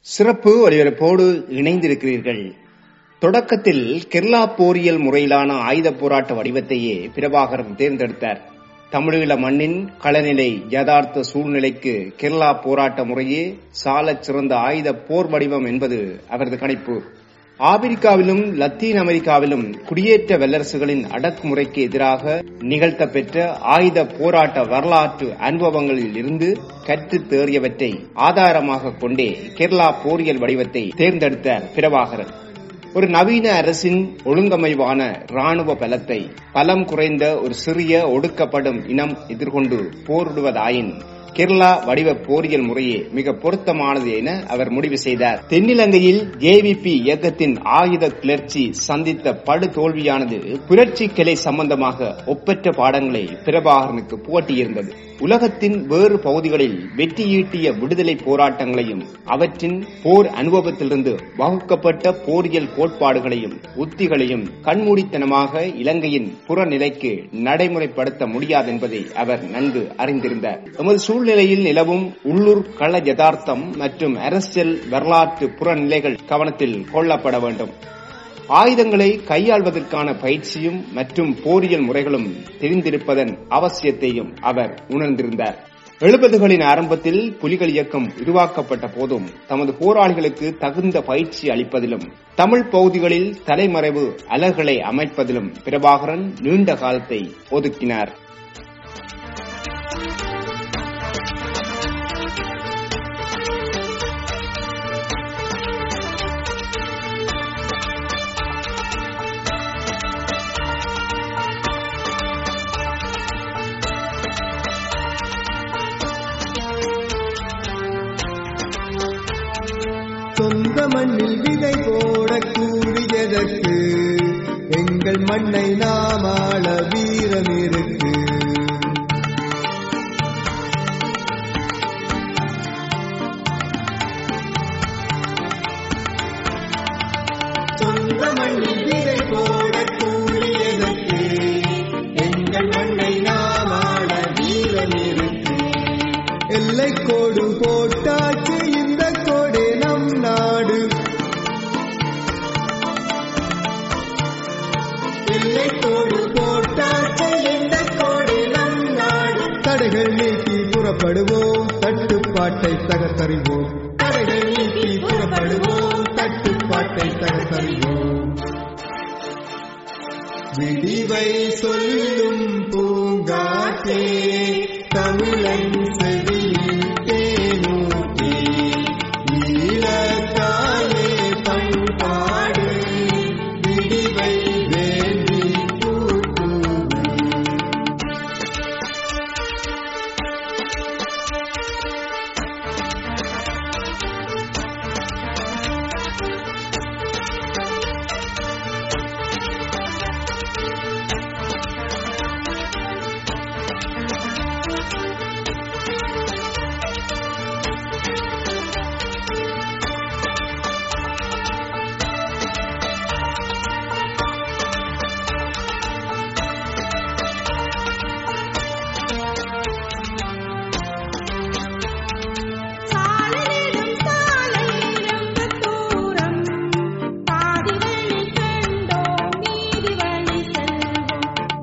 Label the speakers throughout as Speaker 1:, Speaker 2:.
Speaker 1: சிறப்பு ஒலிபரப்போடு இணைந்திருக்கிறீர்கள் தொடக்கத்தில் கெர்லா போரியல் முறையிலான ஆயுத போராட்ட வடிவத்தையே பிரபாகரன் தேர்ந்தெடுத்தார் தமிழீழ மண்ணின் களநிலை யதார்த்த சூழ்நிலைக்கு கெர்லா போராட்ட முறையே சாலச் சிறந்த ஆயுத போர் வடிவம் என்பது அவரது கணிப்பு ஆப்பிரிக்காவிலும் லத்தீன் அமெரிக்காவிலும் குடியேற்ற வல்லரசுகளின் அடக்குமுறைக்கு எதிராக நிகழ்த்தப்பெற்ற ஆயுத போராட்ட வரலாற்று அனுபவங்களில் இருந்து கற்று தேறியவற்றை ஆதாரமாக கொண்டே கேரளா போரியல் வடிவத்தை தேர்ந்தெடுத்தார் பிரபாகரன் ஒரு நவீன அரசின் ஒழுங்கமைவான ராணுவ பலத்தை பலம் குறைந்த ஒரு சிறிய ஒடுக்கப்படும் இனம் எதிர்கொண்டு போரிடுவதாயின் கேரளா வடிவ போரியல் முறையே மிக பொருத்தமானது என அவர் முடிவு செய்தார் தென்னிலங்கையில் ஜேவிபி இயக்கத்தின் ஆயுத கிளர்ச்சி சந்தித்த படு தோல்வியானது புரட்சி கிளை சம்பந்தமாக ஒப்பற்ற பாடங்களை பிரபாகரனுக்கு புகட்டியிருந்தது உலகத்தின் வேறு பகுதிகளில் வெற்றியீட்டிய விடுதலை போராட்டங்களையும் அவற்றின் போர் அனுபவத்திலிருந்து வகுக்கப்பட்ட போரியல் கோட்பாடுகளையும் உத்திகளையும் கண்மூடித்தனமாக இலங்கையின் புறநிலைக்கு நடைமுறைப்படுத்த முடியாதென்பதை அவர் நன்கு அறிந்திருந்தார் எமது சூழ்நிலையில் நிலவும் உள்ளூர் கள யதார்த்தம் மற்றும் அரசியல் வரலாற்று புறநிலைகள் கவனத்தில் கொள்ளப்பட வேண்டும் ஆயுதங்களை கையாள்வதற்கான பயிற்சியும் மற்றும் போரியல் முறைகளும் தெரிந்திருப்பதன் அவசியத்தையும் அவர் உணர்ந்திருந்தார் எழுபதுகளின் ஆரம்பத்தில் புலிகள் இயக்கம் உருவாக்கப்பட்ட போதும் தமது போராளிகளுக்கு தகுந்த பயிற்சி அளிப்பதிலும் தமிழ் பகுதிகளில் தலைமறைவு அலகுகளை அமைப்பதிலும் பிரபாகரன் நீண்ட காலத்தை ஒதுக்கினார்
Speaker 2: சொந்த மண்ணில் விதை போட கூடியதற்கு எங்கள் மண்ணை நாம் ஆள வீரம் இருக்கு சொந்த மண்ணில் விதை போட கூடியதற்கு எங்கள் மண்ணை நாம் ஆள வீரம் இருக்கு எல்லை கோடு போட்டாச்சு இந்த கோடு நம் நாடு எல்லை கோடு போட்டாச்சு இந்த கோடு நம் நாடு தடைகள் நீக்கி புறப்படுவோம் தட்டுப்பாட்டை தகர்த்தறிவோம் தடைகள் நீக்கி புறப்படுவோம் தட்டுப்பாட்டை தகர்த்தறிவோம் விடிவை சொல்லும் பூங்காற்றே தமிழன் செவியில் தேனூட்டி ஈழத்தாலே பண்பாடு விடிவை வேண்டி கூட்டுது
Speaker 3: சாலையிடும் சாலை ரொம்ப தூரம் பாதி வழி கண்டோம் மீதி வழி செல்வோம்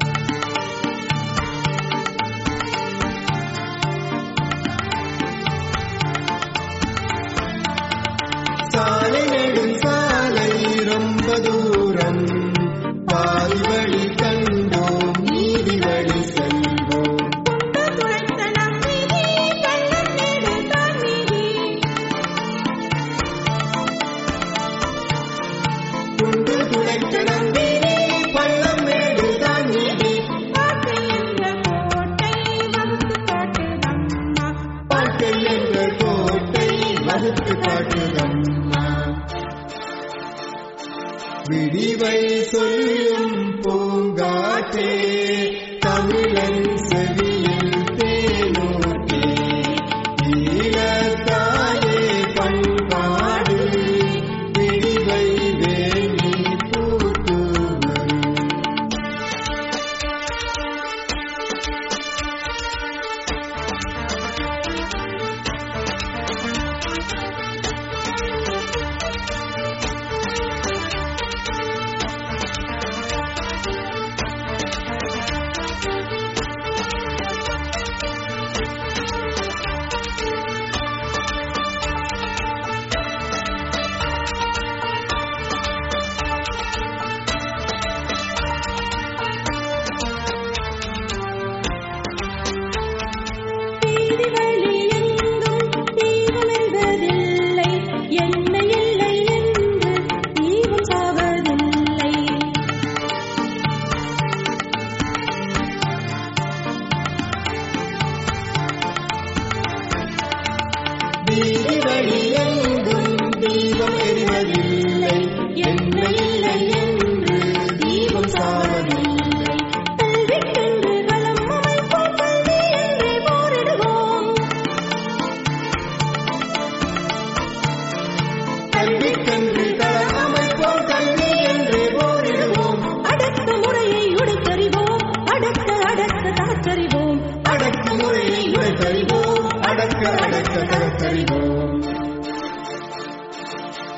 Speaker 2: சாலை நெடும் சாலை ரொம்ப தூரம் பாதி வழி கண்டோம் நீதி வழி செல்வோம்
Speaker 3: குண்டு துளைத்த நம்பிகை கள்ளம் நெடுந்தான் மீதி
Speaker 2: குண்டு துளைத்த நம்பினி பள்ளம் மேடுதான் நீதி
Speaker 3: வாழ்க்கை என்ற கோட்டை வகுத்து காட்டுதம்மா
Speaker 2: வாழ்க்கை என்ற கோட்டை வகுத்து காட்டுதம்மா விடிவை சொல்லும் பூங்காற்றே தமிழன் செவியில் தேனூட்டே ஈழத்தாயே பண்பாடு விடிவை வேண்டி பூத்துவர்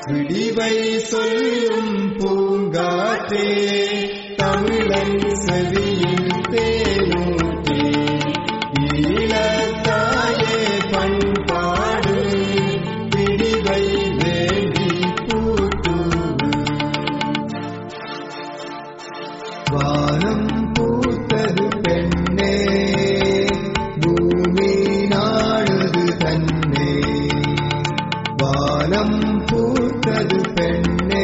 Speaker 2: விடிவை சொல்லும் பூங்காற்றே தமிழன் செவியில் தேனூற்றே ஈழத்தாயே பண்பாடு விடிவை வேண்டி பூத்தூவு வானம் பூத்தது பெண்ணே பூமி நாடுது தன்னே வானம் பூத்தது பெண்ணே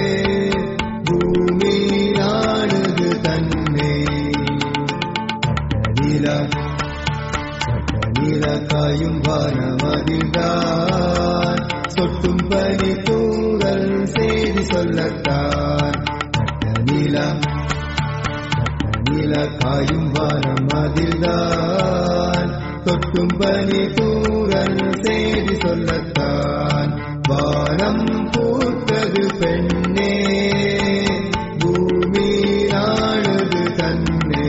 Speaker 2: பூமி நாடுது தன்னே கட்டநில கட்டநில காயும் வானமதில்தான் சொட்டும் பனி தூரல் செய்தி சொல்லத்தான் கட்டநிலம் நீல காயும் வானம் அதில்தான் தொட்டும் பனி தூரல் செய்தி சொல்லத்தான் வானம் பூத்தது பெண்ணே பூமி ஆனது தன்னே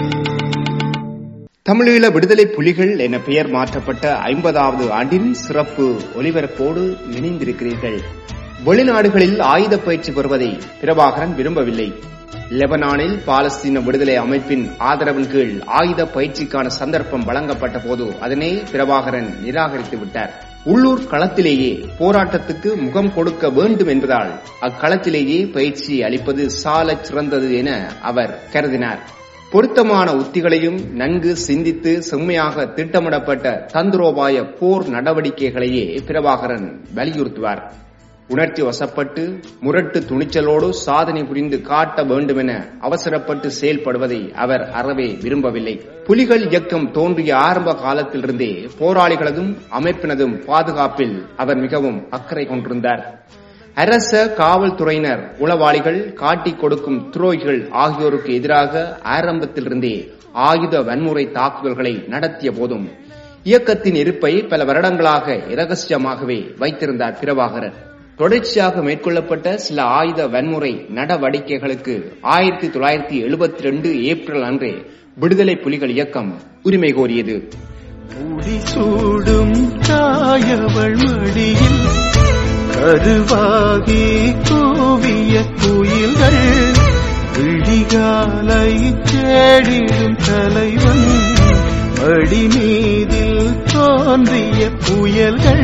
Speaker 1: தமிழீழ விடுதலை புலிகள் என பெயர் மாற்றப்பட்ட ஐம்பதாவது ஆண்டின் சிறப்பு ஒலிபரப்போடு இணைந்திருக்கிறீர்கள் வெளிநாடுகளில் ஆயுத பயிற்சி பெறுவதை பிரபாகரன் விரும்பவில்லை லெபனானில் பாலஸ்தீன விடுதலை அமைப்பின் ஆதரவின் கீழ் ஆயுத பயிற்சிக்கான சந்தர்ப்பம் வழங்கப்பட்ட போது அதனை பிரபாகரன் நிராகரித்து விட்டார் உள்ளூர் களத்திலேயே போராட்டத்துக்கு முகம் கொடுக்க வேண்டும் என்பதால் அக்களத்திலேயே பயிற்சி அளிப்பது சாலச் சிறந்தது என அவர் கருதினார் பொருத்தமான உத்திகளையும் நன்கு சிந்தித்து செம்மையாக திட்டமிடப்பட்ட தந்திரோபாய போர் நடவடிக்கைகளையே பிரபாகரன் வலியுறுத்துவார் உணர்ச்சி வசப்பட்டு முரட்டு துணிச்சலோடு சாதனை புரிந்து காட்ட வேண்டுமென அவசரப்பட்டு செயல்படுவதை அவர் அறவே விரும்பவில்லை புலிகள் இயக்கம் தோன்றிய ஆரம்ப காலத்திலிருந்தே போராளிகளதும் அமைப்பினதும் பாதுகாப்பில் அவர் மிகவும் அக்கறை கொண்டிருந்தார் அரச காவல்துறையினர் உளவாளிகள் காட்டிக் கொடுக்கும் துரோகிகள் ஆகியோருக்கு எதிராக ஆரம்பத்திலிருந்தே ஆயுத வன்முறை தாக்குதல்களை நடத்திய போதும் இயக்கத்தின் இருப்பை பல வருடங்களாக இரகசியமாகவே வைத்திருந்தார் பிரபாகரன் தொடர்ச்சியாக மேற்கொள்ளப்பட்ட சில ஆயுத வன்முறை நடவடிக்கைகளுக்கு ஆயிரத்தி தொள்ளாயிரத்தி எழுபத்தி ரெண்டு ஏப்ரல் அன்றே விடுதலை புலிகள் இயக்கம் உரிமை கோரியது
Speaker 4: முடிசூடும் தாயவள் மடியில் கருவாகி கூவிய குயில்கள் விழிகாலை தேடிடும் தலைவன் மடி மீதில் தோன்றிய புயல்கள்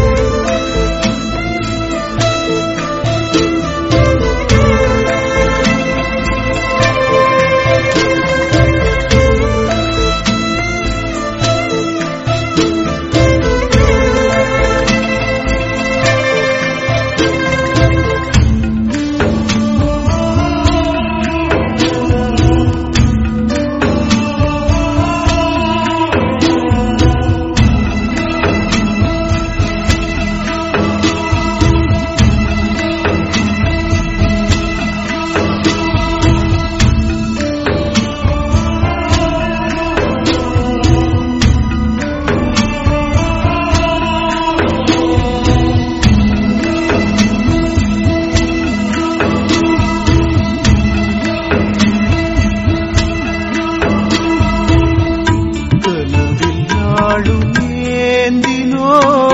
Speaker 4: கனவில் நாளும் ஏந்தினோ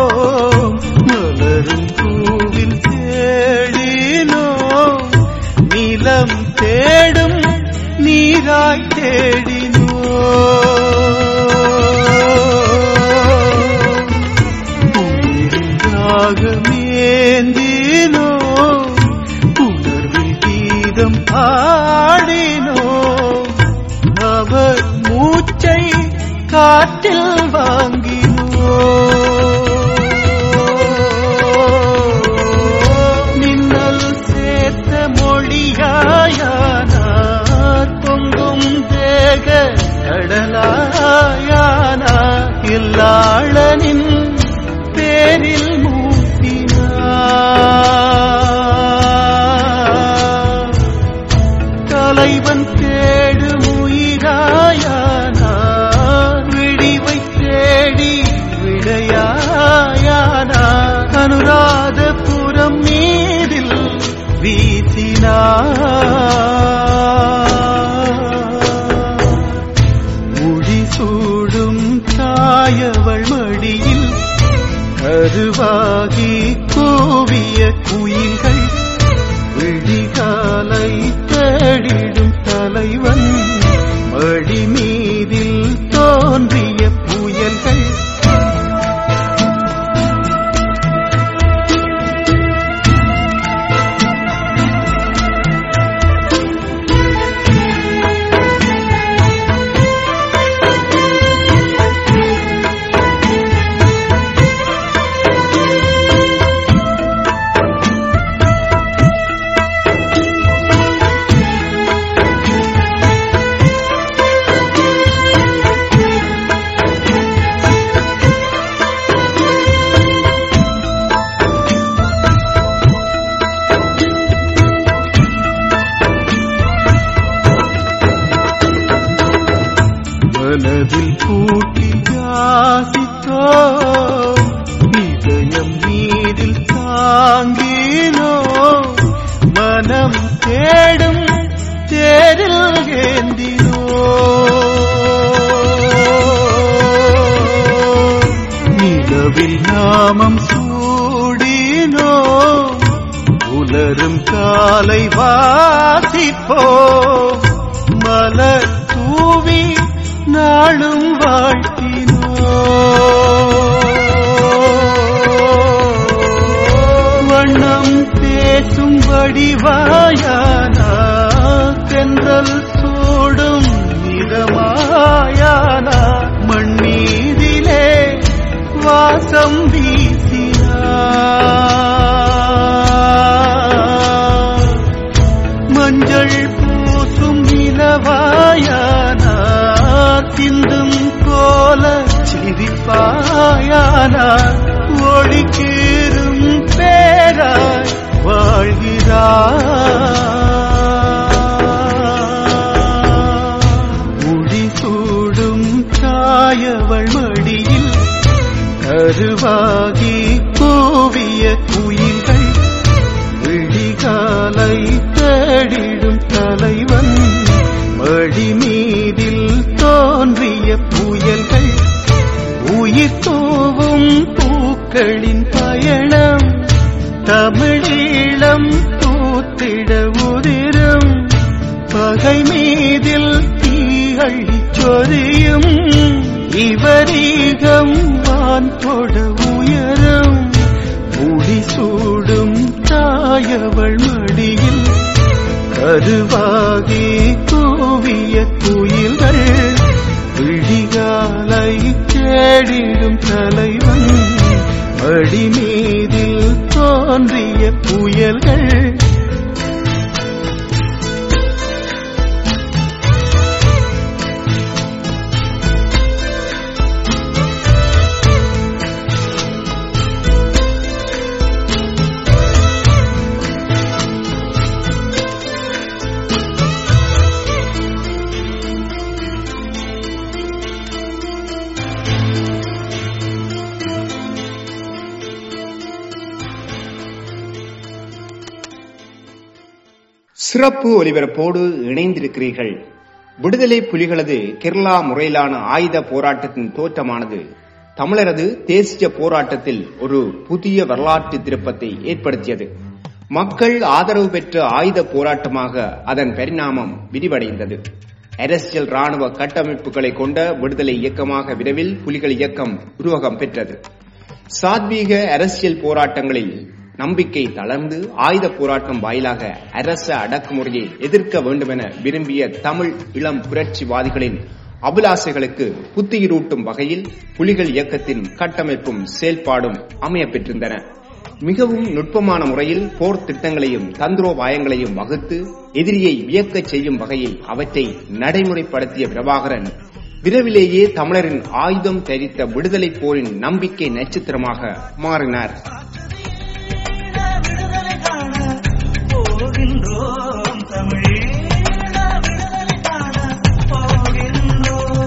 Speaker 4: மலரும் பூவில் தேடினோ நிலம் தேடும் நீராய் தேடினோ மேந்தினோ உணர்வில் கீதம் பாடினோ அவர் மூச்சை காற்றில் வாங்கினோ மின்னல் சேர்த்த மொழியாயானார் பொங்கும் தேக கடலாயானா இல்லாளனின் பேரில் மூட்டினார் தலைவன் தேடும் உயிராயானார் விடிவை தேடி விடையாயானார் அனுராதபுரம் மீதில் வீசினார் முடிசூடும் தாயவள் மடியில் கருவாகி கூவிய குயில்கள் விழிகாலை தேடிடும் தலைவன் மடி மீதில் தோன்றிய புயல்கள் மனதில் கூட்டி யாசித்தோ இதயம் மீதில் தாங்கினோ மனம் தேடும் தேரில் ஏந்தினோ நிலவில் நாமம் சூடினோ உலரும் காலை வாசிப்போ மலர் தூவி நாளும் வாழ்த்தினோ வண்ணம் பேசும் வடிவாயானா தென்றல் சூடும் இதமாயானா மண்ணீதிலே வாசம் வீசினார் மஞ்சள் பூசும் நிலவாயானார் சிந்தும் கோல சிரிப்பாயானார் ஒளிக்கீரும் பேராய் வாழ்கிறார் முடிசூடும் தாயவள் மடியில் கருவாகி கூவிய குயில்கள் விழிகாலை தேடிடும் தலைவன் மடி மீதில் தோன்றிய புயல்கள் உயிர் தூவும் பூக்களின் பயணம் தமிழீழம் பூத்திட உதிரும் பகை மீதில் தீயழி சொரியும் இவரீகம் வான் தொட உயரும் முடிசூடும் தாயவள் மடியில் கருவாகி கூவிய குயில்கள் விழிகாலை தேடிடும் தலைவன் மடி மீதில் தோன்றிய புயல்கள்
Speaker 1: சிறப்பு ஒலிபரப்போடு இணைந்திருக்கிறீர்கள் விடுதலை புலிகளது கேரளா முறையிலான ஆயுத போராட்டத்தின் தோற்றமானது தமிழரது தேசிய போராட்டத்தில் ஒரு புதிய வரலாற்று திருப்பத்தை ஏற்படுத்தியது மக்கள் ஆதரவு பெற்ற ஆயுத போராட்டமாக அதன் பரிணாமம் விரிவடைந்தது அரசியல் ராணுவ கட்டமைப்புகளை கொண்ட விடுதலை இயக்கமாக விரைவில் புலிகள் இயக்கம் உருவகம் பெற்றது சாத்வீக அரசியல் போராட்டங்களில் நம்பிக்கை தளர்ந்து ஆயுத போராட்டம் வாயிலாக அரச அடக்குமுறையை எதிர்க்க வேண்டுமென விரும்பிய தமிழ் இளம் புரட்சிவாதிகளின் அபிலாசைகளுக்கு புத்துயிரூட்டும் வகையில் புலிகள் இயக்கத்தின் கட்டமைப்பும் செயல்பாடும் அமைய பெற்றிருந்தன மிகவும் நுட்பமான முறையில் போர் திட்டங்களையும் தந்திரோபாயங்களையும் வகுத்து எதிரியை வியக்கச் செய்யும் வகையில் அவற்றை நடைமுறைப்படுத்திய பிரபாகரன் விரைவிலேயே தமிழரின் ஆயுதம் தரித்த விடுதலை போரின் நம்பிக்கை நட்சத்திரமாக மாறினார்
Speaker 5: விடுதலை காண போகின்றோம் தமிழீழ விடுதலை காண போகின்றோம்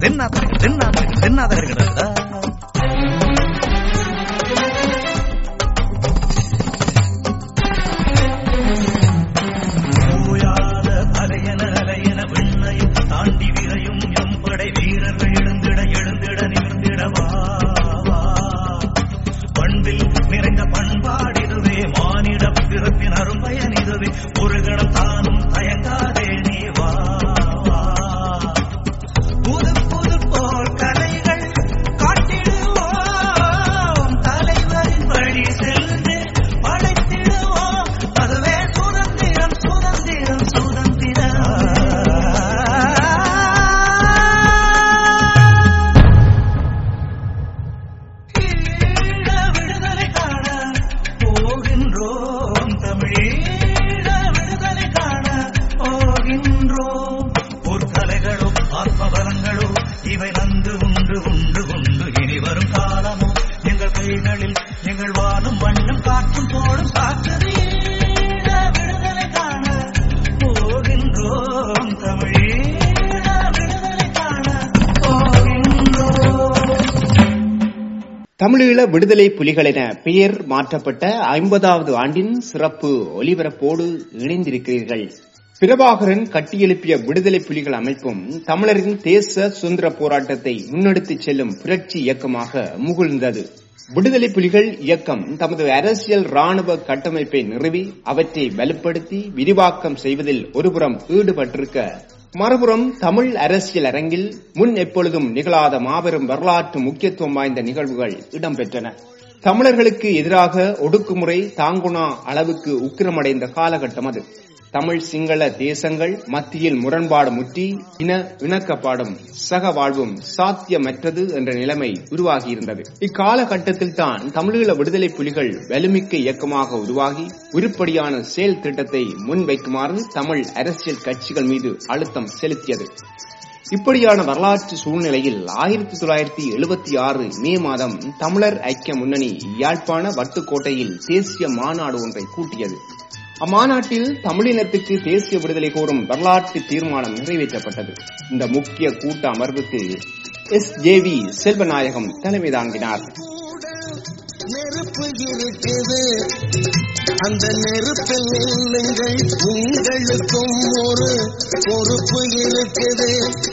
Speaker 5: தென்னாத்திற்கு தென்னாத்திற்கு தென்னாத இருக்கிறதா ஓயாத அலையன அலையன வெண்ணையும் தாண்டி விரையும் எம்படை வீரர்கள் எழுந்திட எழுந்திட நிமிர்ந்திடவா பண்பில் நிறைந்த பண்பாடிதுவே மானிட பிறப்பின் அரும்பயன் இதுவே ஒரு கணம் தானும் தயங்காதே நீ வா வா. புது புது போர் கலைகள் காட்டிடுவோம் தலைவரின் வழி சென்று படைத்திடுவோம் அதுவே சுதந்திரம் சுதந்திரம் சுதந்திரம் ஈழ விடுதலை காண போகின்றோம் தமிழீழ விடுதலை காண போகின்றோம் பொற்கலைகளும் ஆத்மபலங்களும் இவை நந்து உண்டு உண்டு உண்டு இனி வரும் காலமும் எங்கள் கைகளில் எங்கள் வாழும் வண்ணம் காற்றும் தோடும் காற்று ஈழ விடுதலை காண போகின்றோம் தமிழீழ விடுதலை காண போகின்றோம்
Speaker 1: தமிழீழ விடுதலை புலிகள் என பெயர் மாற்றப்பட்ட ஐம்பதாவது ஆண்டின் சிறப்பு ஒலிபரப்போடு இணைந்திருக்கிறீர்கள் பிரபாகரன் கட்டியெழுப்பிய விடுதலை புலிகள் அமைப்பும் தமிழரின் தேச சுதந்திர போராட்டத்தை முன்னெடுத்துச் செல்லும் புரட்சி இயக்கமாக முகிழ்ந்தது விடுதலை புலிகள் இயக்கம் தமது அரசியல் ராணுவ கட்டமைப்பை நிறுவி அவற்றை வலுப்படுத்தி விரிவாக்கம் செய்வதில் ஒருபுறம் ஈடுபட்டிருக்க மறுபுறம் தமிழ் அரசியல் அரங்கில் முன் எப்பொழுதும் நிகழாத மாபெரும் வரலாற்று முக்கியத்துவம் வாய்ந்த நிகழ்வுகள் இடம்பெற்றன தமிழர்களுக்கு எதிராக ஒடுக்குமுறை தாங்குணா அளவுக்கு உக்கிரமடைந்த காலகட்டம் அது தமிழ் சிங்கள தேசங்கள் மத்தியில் முரண்பாடு முற்றி இன இணக்கப்பாடும் சக வாழ்வும் சாத்தியமற்றது என்ற நிலைமை உருவாகியிருந்தது இக்காலகட்டத்தில் தான் தமிழீழ விடுதலை புலிகள் வலுமிக்க இயக்கமாக உருவாகி உருப்படியான செயல் திட்டத்தை முன்வைக்குமாறு தமிழ் அரசியல் கட்சிகள் மீது அழுத்தம் செலுத்தியது இப்படியான வரலாற்று சூழ்நிலையில் ஆயிரத்தி தொள்ளாயிரத்தி எழுபத்தி ஆறு மே மாதம் தமிழர் ஐக்கிய முன்னணி யாழ்ப்பாண வட்டுக்கோட்டையில் தேசிய மாநாடு ஒன்றை கூட்டியது அம்மாநாட்டில் தமிழினத்துக்கு தேசிய விடுதலை கோரும் வரலாற்று தீர்மானம் நிறைவேற்றப்பட்டது இந்த முக்கிய கூட்ட அமர்வுக்கு எஸ் ஜே வி செல்வநாயகம் தலைமை தாங்கினார்
Speaker 6: நெருப்பு இருக்குது அந்த நெருப்பில் நில்லுங்கள் உங்களுக்கும் ஒரு பொறுப்பு இருக்குது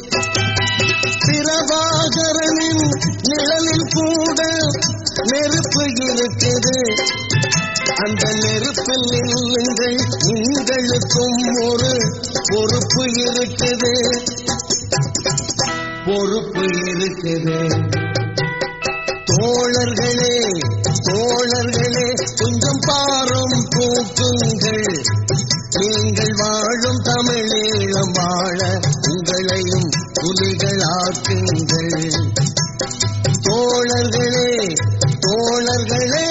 Speaker 6: பிரபாகரனின் நிழலில் கூட நெருப்பு இருக்குது அந்த நெருப்பில் நில்லுங்கள் உங்களுக்கும் ஒரு பொறுப்பு இருக்குது பொறுப்பு இருக்குது தோழர்களே தோழர்களே கொஞ்சம் பாரும் பூக்குங்கள் நீங்கள் வாழும் தமிழீழம் வாழ உங்களையும் புலிகளாக்குங்கள் தோழர்களே தோழர்களே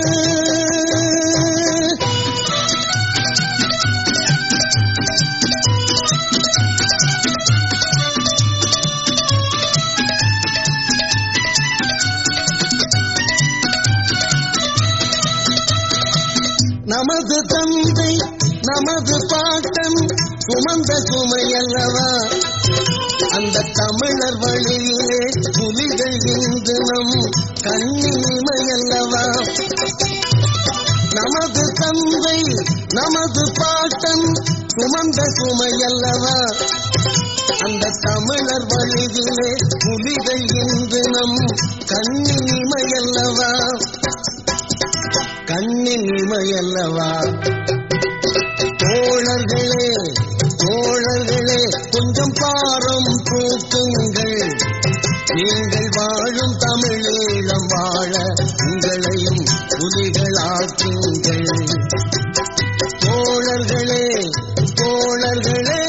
Speaker 6: நமது தந்தை நமது பாட்டன் சுமந்த சுமையல்லவா அந்த தமிழர் வழியிலே புலிகள் இன்று நம் கண்ணிமையல்லவா நமது தந்தை நமது பாட்டன் சுமந்த சுமையல்லவா அந்த தமிழர் வழியிலே புலிகள் இன்று நம் கண்ணிமையல்லவா கண்ணின் இமையல்லவா தோழர்களே தோழர்களே கொஞ்சம் பாரும் பூக்குங்கள் நீங்கள் வாழும் தமிழீழம் வாழ உங்களையும் புலிகளாக்குங்கள் தோழர்களே தோழர்களே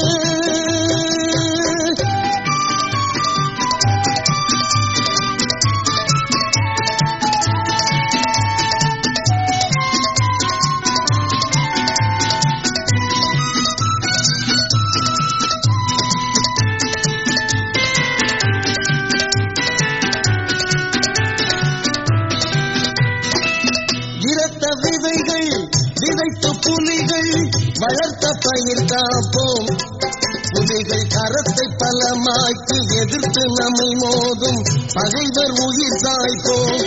Speaker 6: விரத்த விதைகள் விதைத்த புலிகள் வளர்த்த பயிர் காப்போம் புலிகள் கரத்தை பலமாக்கி எதிர்த்து நம்மை மோதும் பகைவர் உயிர் சாய்ப்போம்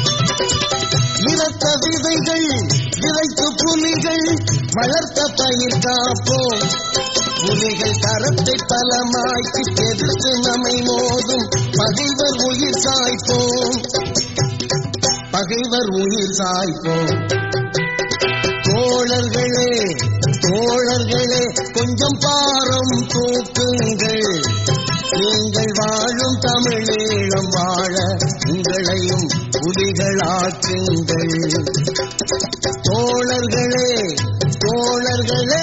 Speaker 6: இறத்த விதைகள் விதைத்து புலிகள் வளர்த்த பயிர் காப்போம் புலிகள் கரத்தை பலமாக்கி எதிர்த்து நம்மை மோதும் பகைவர் உயிர் சாய்ப்போம் பகைவர் உயிர் சாய்ப்போம் தோழர்களே தோழர்களே கொஞ்சம் பாரம் தூக்குங்கள் நீங்கள் வாழும் தமிழீழம் வாழ உங்களையும் புலிகளாக்குங்கள் தோழர்களே தோழர்களே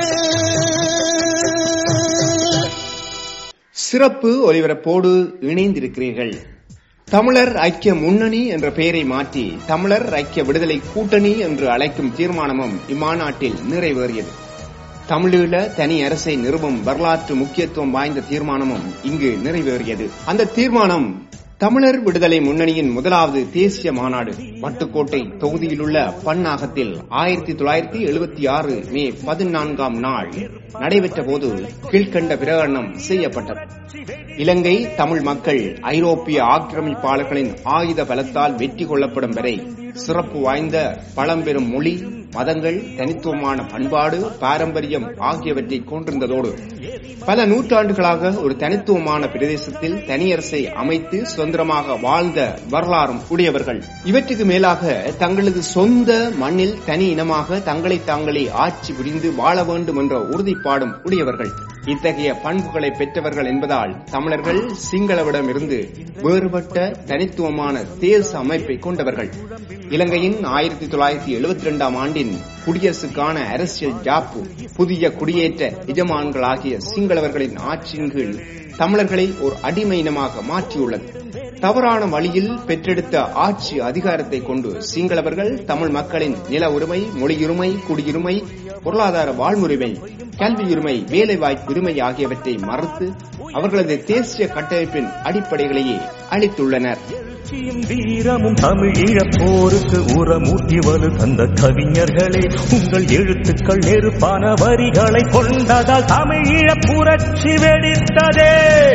Speaker 1: சிறப்பு ஒலிபரப்போடு இணைந்திருக்கிறீர்கள் தமிழர் ஐக்கிய முன்னணி என்ற பெயரை மாற்றி தமிழர் ஐக்கிய விடுதலை கூட்டணி என்று அழைக்கும் தீர்மானமும் இம்மாநாட்டில் நிறைவேறியது தமிழீழ தனி அரசை நிறுவும் வரலாற்று முக்கியத்துவம் வாய்ந்த தீர்மானமும் இங்கு நிறைவேறியது அந்த தீர்மானம் தமிழர் விடுதலை முன்னணியின் முதலாவது தேசிய மாநாடு வட்டுக்கோட்டை தொகுதியிலுள்ள பன்னாகத்தில் ஆயிரத்தி தொள்ளாயிரத்தி எழுபத்தி ஆறு மே பதினான்காம் நாள் நடைபெற்ற போது கீழ்கண்ட பிரகடனம் செய்யப்பட்டது இலங்கை தமிழ் மக்கள் ஐரோப்பிய ஆக்கிரமிப்பாளர்களின் ஆயுத பலத்தால் வெற்றி கொள்ளப்படும் வரை சிறப்பு வாய்ந்த பழம்பெரும் மொழி மதங்கள் தனித்துவமான பண்பாடு பாரம்பரியம் ஆகியவற்றை கொண்டிருந்ததோடு பல நூற்றாண்டுகளாக ஒரு தனித்துவமான பிரதேசத்தில் தனியரசை அமைத்து சுதந்திரமாக வாழ்ந்த வரலாறும் உடையவர்கள் இவற்றுக்கு மேலாக தங்களது சொந்த மண்ணில் தனி இனமாக தங்களை தாங்களே ஆட்சி புரிந்து வாழ வேண்டும் என்ற உறுதிப்பாடும் உடையவர்கள் இத்தகைய பண்புகளை பெற்றவர்கள் என்பதால் தமிழர்கள் சிங்களவிடமிருந்து வேறுபட்ட தனித்துவமான தேச அமைப்பை கொண்டவர்கள் இலங்கையின் ஆயிரத்தி தொள்ளாயிரத்தி எழுபத்தி இரண்டாம் ஆண்டின் குடியரசுக்கான அரசியல் ஜாப்பு புதிய குடியேற்ற எஜமான்களாகிய சிங்களவர்களின் ஆட்சியின் கீழ் தமிழர்களை ஒரு அடிமை இனமாக மாற்றியுள்ளது தவறான வழியில் பெற்றெடுத்த ஆட்சி அதிகாரத்தை கொண்டு சிங்களவர்கள் தமிழ் மக்களின் நில உரிமை மொழியுரிமை குடியுரிமை பொருளாதார வாழ்வுரிமை கல்வியுரிமை வேலைவாய்ப்பு உரிமை ஆகியவற்றை மறுத்து அவர்களது தேசிய கட்டமைப்பின் அடிப்படைகளையே அளித்துள்ளனர்
Speaker 7: எழுச்சியும் வீரமும் தமிழீழப் போருக்கு உரமூட்டி வலு தந்த கவிஞர்களே உங்கள் எழுத்துக்கள் நெருப்பான வரிகளை கொண்டதால் தமிழீழப் புரட்சி வெடித்ததே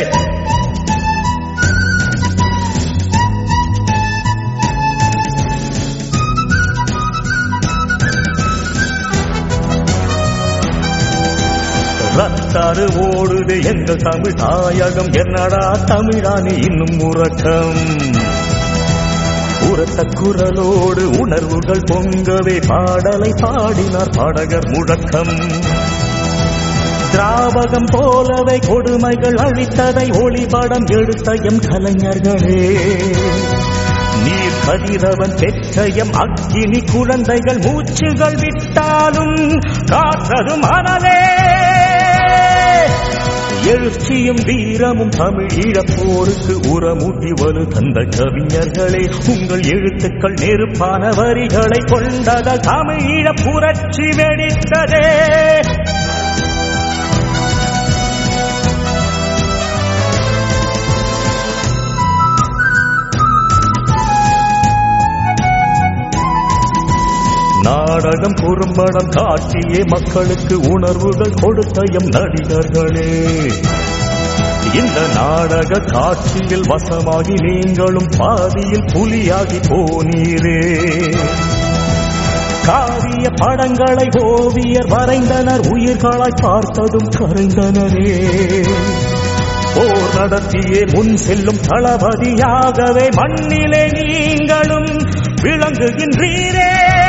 Speaker 7: ரத்தாறு ஓடுது எங்கள் தமிழ் தாயகம் என்னடா தமிழானி இன்னும் உறக்கம் உரத்த குரலோடு உணர்வுகள் பொங்கவே பாடலை பாடினார் பாடகர் முழக்கம் திராவகம் போலவே கொடுமைகள் அழித்ததை ஒளிபடம் எடுத்த எம் கலைஞர்களே நீர் கதிரவன் பெற்ற எம் அக்கினி குழந்தைகள் மூச்சுகள் விட்டாலும் காற்றதும் அனலே எழுச்சியும் வீரமும் தமிழ் ஈழப்போருக்கு உரமூட்டி வலு தந்த கவிஞர்களே உங்கள் எழுத்துக்கள் நெருப்பான வரிகளை கொண்டத தமிழ் ஈழப் புரட்சி வெடித்ததே நாடகம் குறும்படம் காட்டியே மக்களுக்கு உணர்வுகள் கொடுத்த எம் நடிகர்களே இந்த நாடக காட்சியில் வசமாகி நீங்களும் பாதியில் புலியாகி போனீரே காவிய படங்களை ஓவியர் வரைந்தனர் உயிர்களாய் பார்த்ததும் கரைந்தனரே போர் நடத்தியே முன் செல்லும் தளபதியாகவே மண்ணிலே நீங்களும் விளங்குகின்றீரே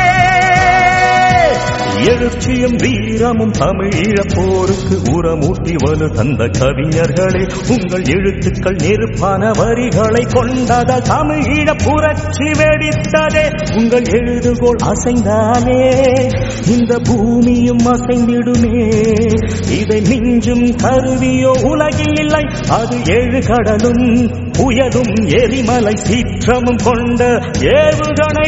Speaker 7: எழுச்சியும் வீரமும் தமிழீழப் போருக்கு உரமூட்டி வலு தந்த கவிஞர்களே உங்கள் எழுத்துக்கள் நெருப்பான வரிகளை கொண்டத தமிழீழ புரட்சி வெடித்ததே உங்கள் எழுதுகோள் அசைந்தாலே இந்த பூமியும் அசைந்திடுமே இதை மிஞ்சும் கருவியோ உலகில் இல்லை அது ஏழு கடலும் புயலும் எரிமலை சீற்றமும் கொண்ட ஏவுகணை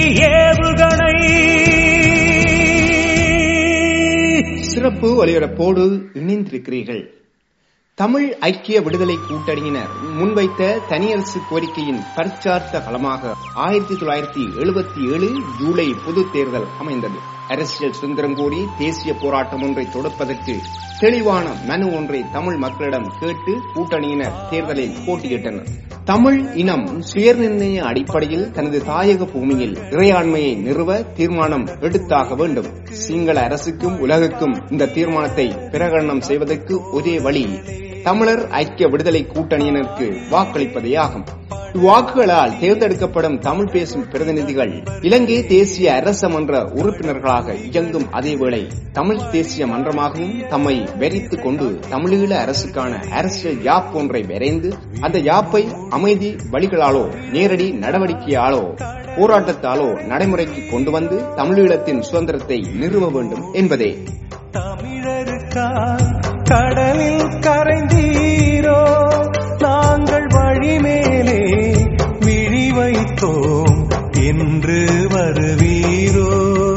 Speaker 7: ஏவுகணை
Speaker 1: சிறப்பு ஒலிபரப்போடு இணைந்திருக்கிறீர்கள் தமிழ் ஐக்கிய விடுதலை கூட்டணியினர் முன்வைத்த தனியரசு கோரிக்கையின் பரிச்சார்த்த களமாக ஆயிரத்தி தொள்ளாயிரத்தி எழுபத்தி ஏழு ஜூலை பொதுத் தேர்தல் அமைந்தது அரசியல் சுதந்திரம் கோரி தேசிய போராட்டம் ஒன்றை தொடுப்பதற்கு தெளிவான மனு ஒன்றை தமிழ் மக்களிடம் கேட்டு கூட்டணியினர் தேர்தலில் போட்டியிட்டனர் தமிழ் இனம் சுயநிர்ணய அடிப்படையில் தனது தாயக பூமியில் இறையாண்மையை நிறுவ தீர்மானம் எடுத்தாக வேண்டும் சிங்கள அரசுக்கும் உலகுக்கும் இந்த தீர்மானத்தை பிரகடனம் செய்வதற்கு ஒரே வழி தமிழர் ஐக்கிய விடுதலை கூட்டணியினருக்கு வாக்களிப்பதேயாகும் இவ்வாக்குகளால் தேர்ந்தெடுக்கப்படும் தமிழ் பேசும் பிரதிநிதிகள் இலங்கை தேசிய அரச மன்ற உறுப்பினர்களாக இயங்கும் அதேவேளை தமிழ் தேசிய மன்றமாகவும் தம்மை வெறித்துக் கொண்டு தமிழீழ அரசுக்கான அரசியல் யாப் ஒன்றை வரைந்து அந்த யாப்பை அமைதி வழிகளாலோ நேரடி நடவடிக்கையாலோ போராட்டத்தாலோ நடைமுறைக்கு கொண்டு வந்து தமிழீழத்தின் சுதந்திரத்தை நிறுவ வேண்டும் என்பதே
Speaker 4: தமிழருக்காய் கடலில் கரைந்தீரோ நாங்கள் வழிமேலே விழி வைத்தோம் என்று வருவீரோ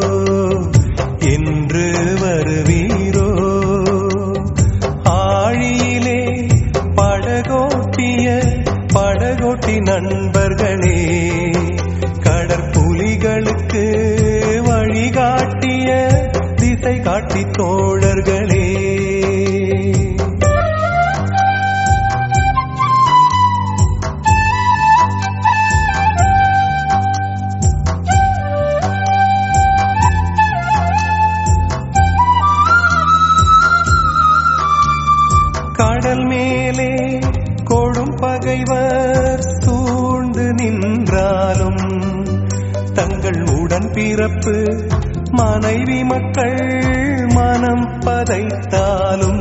Speaker 4: என்று வருவீரோ ஆழியிலே படகோட்டிய படகோட்டி நண்பர்களே கடற்புலிகளுக்கு வழிகாட்டிய திசை காட்டி தோழர்களே கடல் மேலே கொடும் பகைவர் சூழ்ந்து நின்றாலும் தங்கள் உடன் பிறப்பு மனைவி மக்கள் மனம் பதைத்தாலும்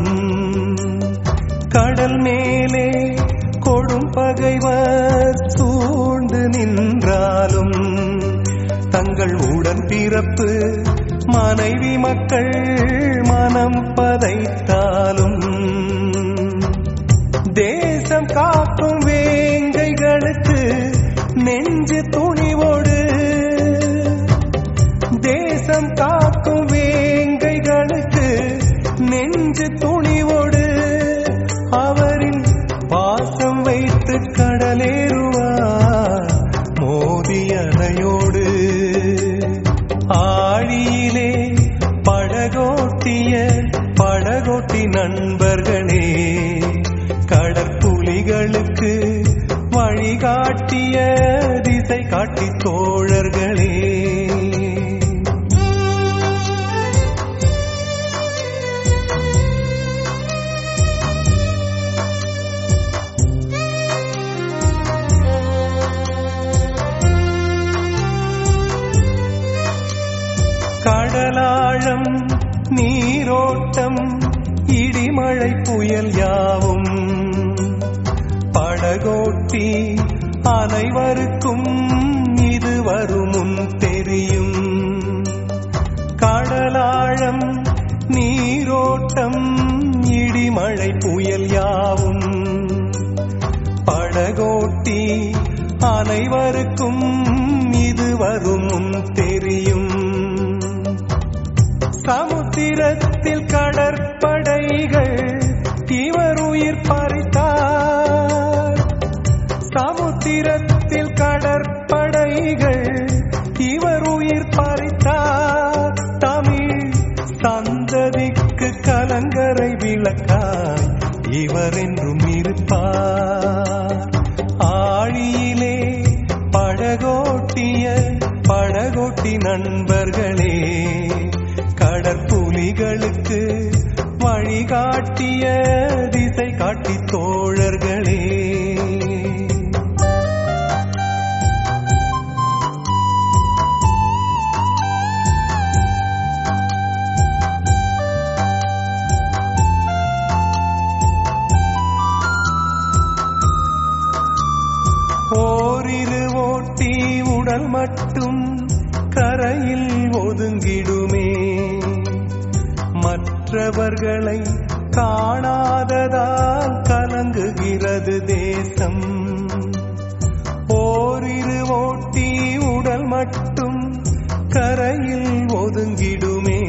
Speaker 4: கடல் மேலே கொடும் பகைவர் சூழ்ந்து நின்றாலும் தங்கள் உடன் பிறப்பு மனைவி மக்கள் மனம் பதைத்தாலும் தேசம் காக்கும் வேங்கைகளுக்கு நெஞ்சு துணிவோடு தேசம் காக்கும் வேங்கைகளுக்கு நெஞ்சு துணிவோடு அவரின் பாசம் வைத்து கடலேறுவார் மோதி அணையோடு ஆழியிலே படகோட்டிய படகோட்டி நண்பர்களே கடற்புலிகளுக்கு வழிகாட்டிய திசை காட்டி தோழர்களே கடலாழம் நீரோட்டம் இடிமழை புயல் யாவும் படகோட்டி அனைவருக்கும் இது வருமுன் தெரியும் கடலாழம் நீரோட்டம் இடிமழை புயல் யாவும் படகோட்டி அனைவருக்கும் இது வருமுன் தெரியும் சமுத்திரத்தில் கடற்படைகள் இவர் உயிர் பறித்தார் சமுத்திரத்தில் கடற்படைகள் இவர் உயிர் பறித்தார் தமிழ் சந்ததிக்கு கலங்கரை விளக்காய் இவர் என்றும் இருப்பார் ஆழியிலே படகோட்டிய படகோட்டி நண்பர்களே கடற்புலிகளுக்கு வழிகாட்டிய திசை காட்டி தோழர்களே ஓரிரு ஓட்டி உடல் மட்டும் கரையில் ஒதுங்கிடுமே மற்றவர்களை காணாததால் கலங்குகிறது தேசம் ஓரிரு ஓட்டி உடல் மட்டும் கரையில் ஒதுங்கிடுமே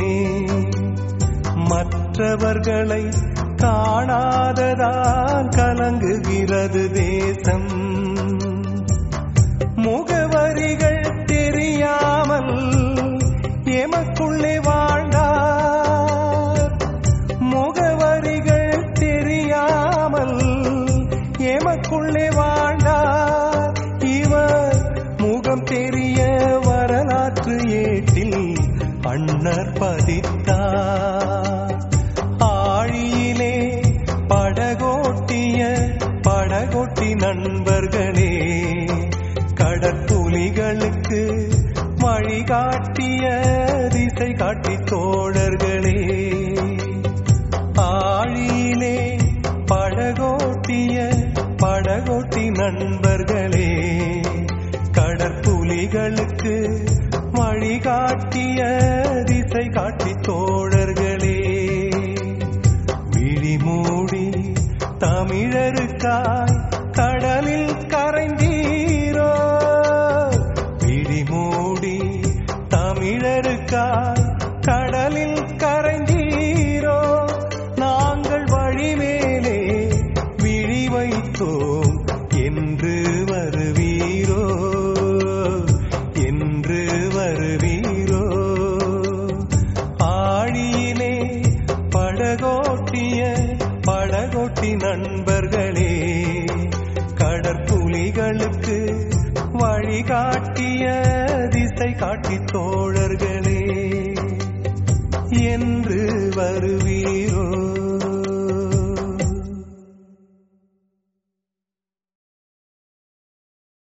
Speaker 4: மற்றவர்களை காணாததால் கலங்குகிறது தேசம் முகவரிகள் தெரியாமல் எமக்குள்ளே வாழ்ந்தார் முகவரிகள் தெரியாமல் எமக்குள்ளே வாழ்ந்தார் இவர் முகம் தெரிய வரலாற்று ஏட்டில் அண்ணர் பதித்தார் ஆழியிலே படகோட்டிய படகோட்டி நண்பர்களே கடற்புலிகளுக்கு வழிகாட்டிய திசை காட்டி தோழர்களே ஆழியிலே படகோட்டிய படகோட்டி நண்பர்களே கடற்புலிகளுக்கு வழிகாட்டிய திசை காட்டி தோழர்களே விழி மூடி தமிழருக்காய் கடலில் கரைந்தீரோ விழி மூடி தமிழருக்காய் கடலில் கரைந்தீரோ நாங்கள் வழிமேலே விழி வைத்தோம் என்று வருவீரோ என்று வருவீரோ ஆழியிலே படகோட்டிய படகோட்டி நண்பர்களே கடற்புலிகளுக்கு வழிகாட்டிய திசை காட்டி தோழர்களே என்று வருவீரோ